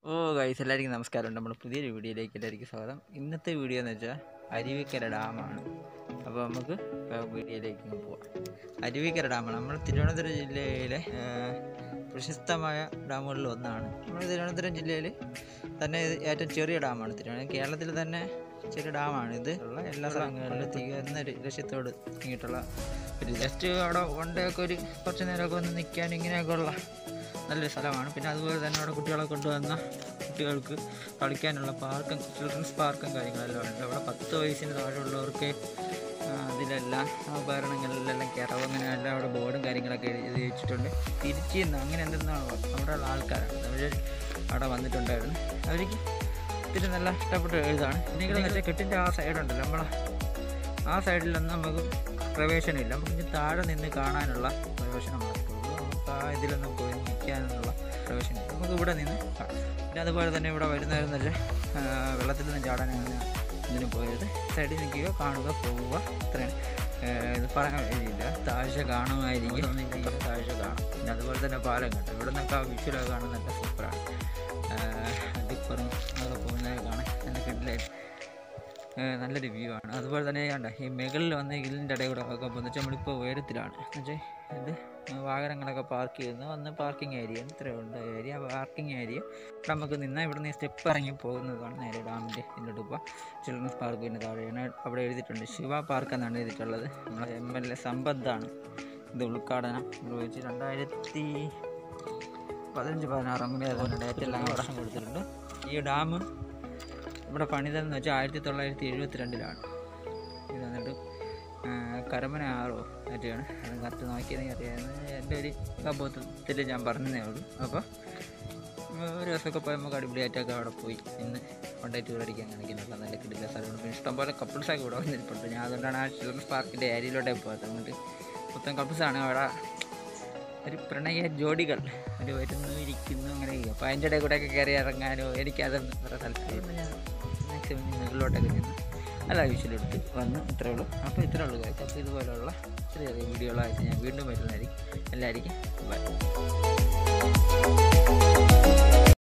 ഓ guys എല്ലാവർക്കും നമസ്കാരം നമ്മുടെ പുതിയൊരു വീഡിയോയിലേക്ക് എല്ലാവർക്കും സ്വാഗതം ഇന്നത്തെ വീഡിയോ എന്ന് വെച്ചാൽ അരുവിക്കര ഡാമാണ് അപ്പോൾ നമുക്ക് ഇപ്പം വീഡിയോയിലേക്ക് അങ്ങ് പോവാം അരുവിക്കര ഡാമാണ് നമ്മൾ തിരുവനന്തപുരം ജില്ലയിലെ ആ, പ്രശസ്തമായ ഡാമുകളിൽ ഒന്നാണ് നമ്മുടെ തിരുവനന്തപുരം ജില്ലയിൽ തന്നെ ഇത് ഏറ്റവും ചെറിയ ഡാമാണ് തിരുവനന്തപുരം കേരളത്തിൽ തന്നെ ചെറിയ ഡാമാണ് ഇത് ഉള്ള എല്ലാ സ്ഥലങ്ങളിലും തികയുന്ന ഒരു ലക്ഷ്യത്തോട് ഇങ്ങിട്ടുള്ള ഒരു ജസ്റ്റ് അവിടെ വൺ ഡേ ഒക്കെ ഒരു കുറച്ച് നേരമൊക്കെ വന്ന് നിൽക്കാനും ഇങ്ങനെയൊക്കെ ഉള്ള നല്ലൊരു സ്ഥലമാണ് പിന്നെ അതുപോലെ തന്നെ അവിടെ കുട്ടികളെ കൊണ്ടുവന്ന കുട്ടികൾക്ക് കളിക്കാനുള്ള പാർക്കും ചിൽഡ്രൻസ് പാർക്കും കാര്യങ്ങളെല്ലാം ഉണ്ട് അവിടെ പത്ത് വയസ്സിന് താഴെയുള്ളവർക്ക് ആ, അതിലെല്ലാം ആ ഉപകരണങ്ങളിലെല്ലാം കയറവ് അങ്ങനെ എല്ലാം അവിടെ ബോർഡും കാര്യങ്ങളൊക്കെ എഴുതി വെച്ചിട്ടുണ്ട് തിരിച്ചു നിന്ന് അങ്ങനെ എന്തെന്നാണ് അവിടെയുള്ള ആൾക്കാരാണ് അവർ അവിടെ വന്നിട്ടുണ്ടായിരുന്നു അവർക്ക് ഇത്തിരി നല്ല ഇഷ്ടപ്പെട്ട എഴുതാണ് നിങ്ങൾ വെച്ചാൽ കെട്ടിൻ്റെ ആ സൈഡുണ്ടല്ലോ നമ്മളെ ആ സൈഡിലൊന്നും നമുക്ക് പ്രവേശനമില്ല നമുക്ക് ഇനി താഴെ നിന്ന് കാണാനുള്ള പ്രവേശനം മാത്രമേ ഉള്ളൂ നമുക്ക് ആ ഇതിലൊന്നും പോയി നിൽക്കാനുള്ള പ്രവേശനം നമുക്ക് ഇവിടെ നിന്ന് കാണാം പിന്നെ അതുപോലെ തന്നെ ഇവിടെ വരുന്നവരെന്നല്ല വെള്ളത്തിൽ നിന്ന് ചാടാനാണ് ഞാൻ ഇതിന് പോയത് സൈഡിൽ നിൽക്കുക കാണുക പോവുക ഇത്രയാണ് ആ, ഇത് പറയാൻ കഴിയില്ല താഴ്ച കാണുമായിരിക്കും ഒന്നില്ലെങ്കിൽ താഴ്ച കാണും പിന്നെ അതുപോലെ തന്നെ പാലം കണ്ടു ഇവിടെ നിന്നൊക്കെ ആ വിഷ്വലൊക്കെ കാണാൻ നല്ല സൂപ്പറാണ് അടിപ്പുറം അതൊക്കെ പോകുന്നത് കാണാൻ നല്ല കിഡിലായിട്ട് ഏഹ് നല്ലൊരു വ്യൂ ആണ് അതുപോലെ തന്നെ കണ്ട ഈ മുകളിൽ വന്ന് ഇതിൻ്റെ ഇടയിൽ കൂടെ ഒക്കെ പോകുന്ന വെച്ചാൽ നമ്മളിപ്പോൾ ഉയരത്തിലാണ് എന്നുവെച്ചാൽ ഇത് വാഹനങ്ങളൊക്കെ പാർക്ക് ചെയ്യുന്ന വന്ന് പാർക്കിംഗ് ഏരിയ ഇത്രയേ ഉണ്ട് ഏരിയ പാർക്കിംഗ് ഏരിയ ഇവിടെ നമുക്ക് നിന്നാൽ ഇവിടെ നിന്ന് സ്റ്റെപ്പ് ഇറങ്ങി പോകുന്നതാണ് നേരെ ഡാമിൻ്റെ ഇതിലോട്ട് ഇപ്പോൾ ചിൽഡ്രൻസ് പാർക്കിൻ്റെ താഴെയാണ് അവിടെ എഴുതിയിട്ടുണ്ട് ശിവ പാർക്ക് എന്നാണ് എഴുതിയിട്ടുള്ളത് നമ്മളെ എം എൽ എ സമ്പത്താണ് ഇത് ഉദ്ഘാടനം നിർവഹിച്ച് രണ്ടായിരത്തി പതിനഞ്ച് പതിനാറ് അങ്ങനെ അതുപോലെ ഡേറ്റ് എല്ലാം വർഷം കൊടുത്തിട്ടുണ്ട് ഈ ഡാം ഇവിടെ പണിതെന്ന് വെച്ചാൽ ആയിരത്തി തൊള്ളായിരത്തി എഴുപത്തി രണ്ടിലാണ് ഇത് വന്നിട്ട് ആ, കരമന ആറോ മറ്റാണ് അത് കറക്റ്റ് നോക്കിയതെങ്കിൽ അറിയാമെന്ന് എൻ്റെ ഒരു അബോധത്തിൽ ഞാൻ പറഞ്ഞതേ ഉള്ളൂ അപ്പോൾ ഒരു ദിവസമൊക്കെ പോയി നമുക്ക് അടിപൊളിയായിട്ടൊക്കെ അവിടെ പോയി ഇന്ന് കൊണ്ടായി ടൂർ അടിക്കാൻ കാണിക്കുന്നുള്ള നല്ല കിടില സ്ഥലമാണ് പിന്നെ ഇഷ്ടംപോലെ കപ്പിൾസൊക്കെ ഇവിടെ വന്നിട്ടുണ്ട് ഞാൻ അതുകൊണ്ടാണ് ആ ചിൽഡ്രൻസ് പാർക്കിൻ്റെ ഏരിയയിലോട്ടേ പോകാത്തത് എന്നിട്ട് മൊത്തം കപ്പിൾസാണ് അവിടെ ഒരു പ്രണയ ജോഡികൾ ഒരു വരുന്നു ഇരിക്കുന്നു അങ്ങനെ ഇരിക്കും അപ്പോൾ അതിൻ്റെ ഇടയിൽ കൂടെയൊക്കെ കയറി ഇറങ്ങാനോ എനിക്കതൊന്നും വേറെ താല്പര്യമില്ല ഞാൻ മാക്സിമം മുകളിലോട്ടൊക്കെ നിന്ന് നല്ല വിഷയിലെടുത്ത് വന്ന് ഇത്രേ ഉള്ളൂ അപ്പോൾ ഇത്രേ ഉള്ളൂ കാര്യം അപ്പോൾ ഇതുപോലെയുള്ള ചെറിയ ചെറിയ വീഡിയോകളായിട്ട് ഞാൻ വീണ്ടും വരുന്നതായിരിക്കും എല്ലാവർക്കും ബൈ